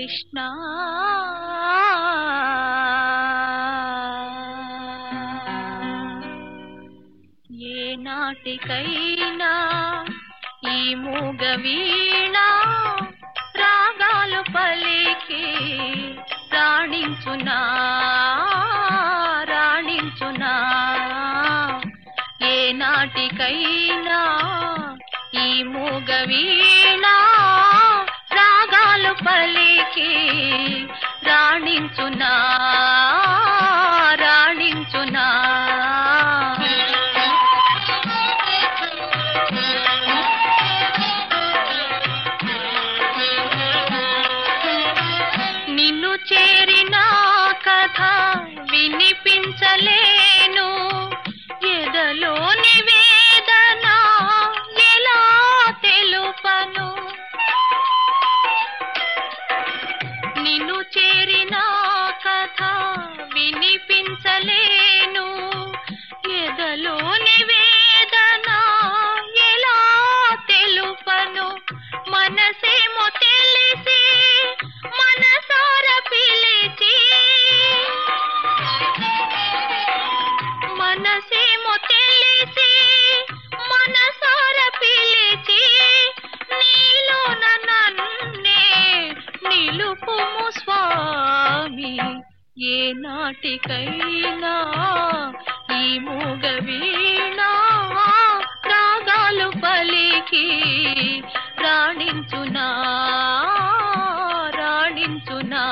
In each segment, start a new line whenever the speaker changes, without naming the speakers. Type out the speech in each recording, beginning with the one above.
కృష్ణ ఏ నాటికైనా ఈ మూగ వీణ రాగాలు పలికి రాణించునా రాణించునా ఏ నాటికైనా ఈ మూగ వీణ రాగాలు పలికి రాణించునా రాణించునా నిన్ను చేరిన కథ వినిపించలేను ఎదలోని వేదన ఎలా తెలుపను నిన్ను చేరిన కథ వినిపించలేను ఎదలోని వేదన ఎలా తెలుపను మనసేమో తెలిసి మనసార పిలిచి మనసేమో తెలిసి మనసార పిలిచి నీలోన నన్నే నిలుపుము స్వామి ఏ నాటికైనా ఈ మూగ వీణ రాగాలు పలికి రాణించునా రాణించునా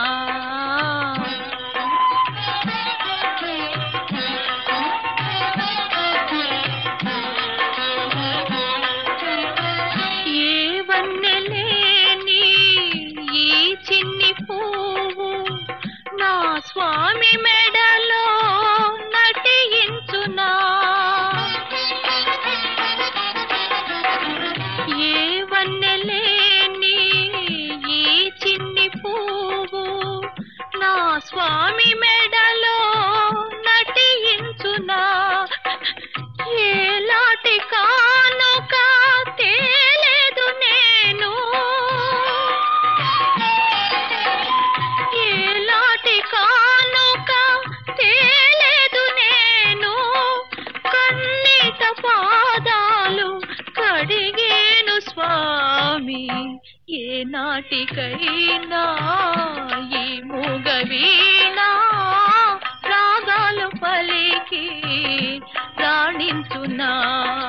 ఏ వన్నెలేని ఈ చిన్ని పువ్వు నా స్వామి మెడలో నటించునా ఏ వన్నెలేని ఈ చిన్ని పువ్వు నా స్వామి మెడలో నటించునా ఏలాటి కానుక తేలేదు నేను ఏలాటి కానుక తేలేదు నేను కన్నీట పాదాలు కడిగేను స్వామి ఏ నాటికైనా ఈ మూగ వీణ రాగాలు పలికి రాణించునా